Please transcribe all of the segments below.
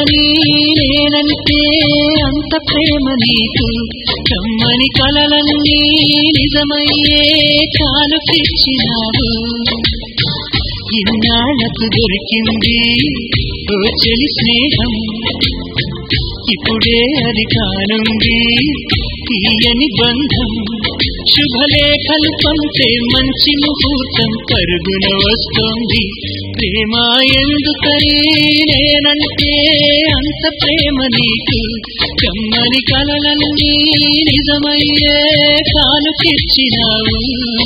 ఎందుకని నేనంటే అంత ప్రేమ నీకు కమ్మని కలలన్నీ నిజమయ్యే కాలుకిచ్చినావు ఇన్నాళ్లకు దొరికింది ఓ చెలి స్నేహం ఇప్పుడే అది కానుంది తీయని బంధం శుభలేఖలు పంపే మంచి ముహూర్తం పరుగున వస్తోంది ప్రేమ ఎందుకని నేనంటే అంత ప్రేమ నీకు కమ్మని కలలన్నీ నిజమయ్యే కాలుకిచ్చినావు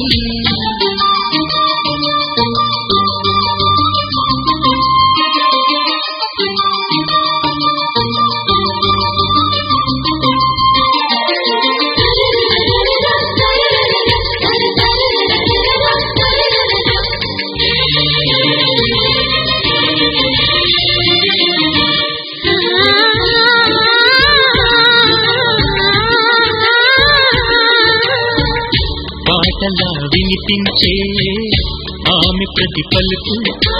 పాటలా వినిపించే ఆమె ప్రతి పలుకు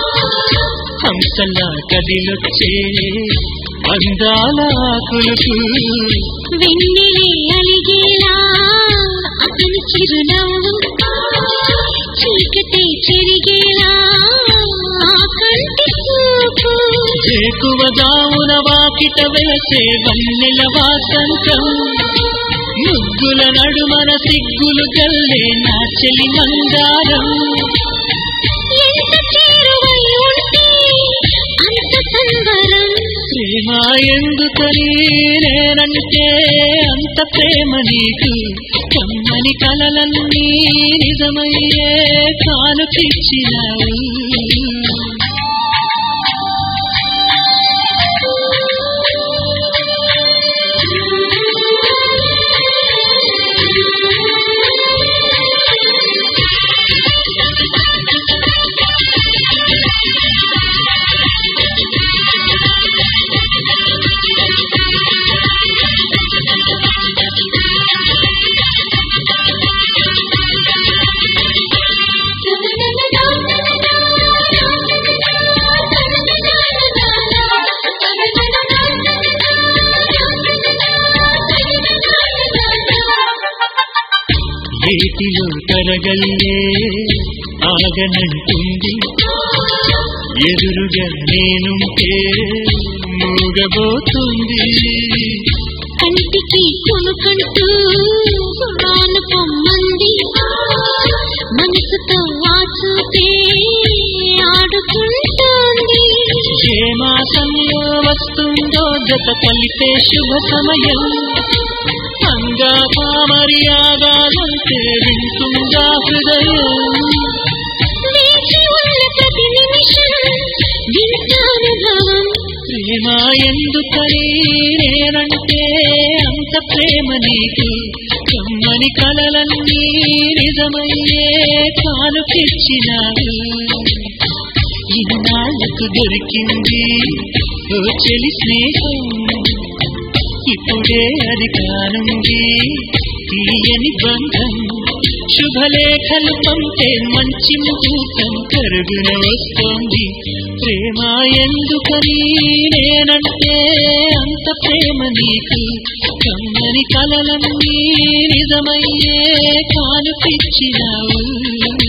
హంసలా కదిలొచ్చే అందాల కులుకు వెన్నెలే అలిగేలా అతని చిరునవ్వు చీకటే చెరిగేలా ఆ కంటి చూపు ఎక్కువదామున వాకిట వెలసే వన్నెల వాసంతం ముగ్గుల నడుమన సిగ్గులు గల్లే నా చెలి మందారం ఎంత చేరువై ఉంటే అంత సుందరం ప్రేమ ఎందుకని నేనంటే అంత ప్రేమ నీకు కమ్మని కలలన్నీ నిజమయ్యే కానుకిచ్చినావు ఏటిలో తరగల్లే ఆగనంటుంది ఎదురుగా నేనుంటే మూగబోతుంది కంటికి కొనుకంటూ రాను పొమ్మంది మనసుతో ఆచూతే ఆడుకుంటోంది ఏ మాసంలో వస్తుందో జత కలిపే శుభ సమయం అంగాక మర్యాదంటే వింటుందా హృదయం వేచి ఉన్న ప్రతి నిమిషం వింటానుభవం ప్రేమ ఎందుకని నేనంటే అంత ప్రేమ నీకు కమ్మని కలలన్నీ నిజమయ్యే కానుకిచ్చినావు ఇన్నాళ్లకు దొరికింది ఓ చెలి స్నేహం ఇప్పుడే అది కానుంది తీయని బంధం శుభలేఖలు పంపే మంచి ముహూర్తం కరుగున వస్తోంది ప్రేమ ఎందుకని నేనంటే అంత ప్రేమ నీకు కమ్మని కలలన్నీ నిజమయ్యే కానుకిచ్చినావు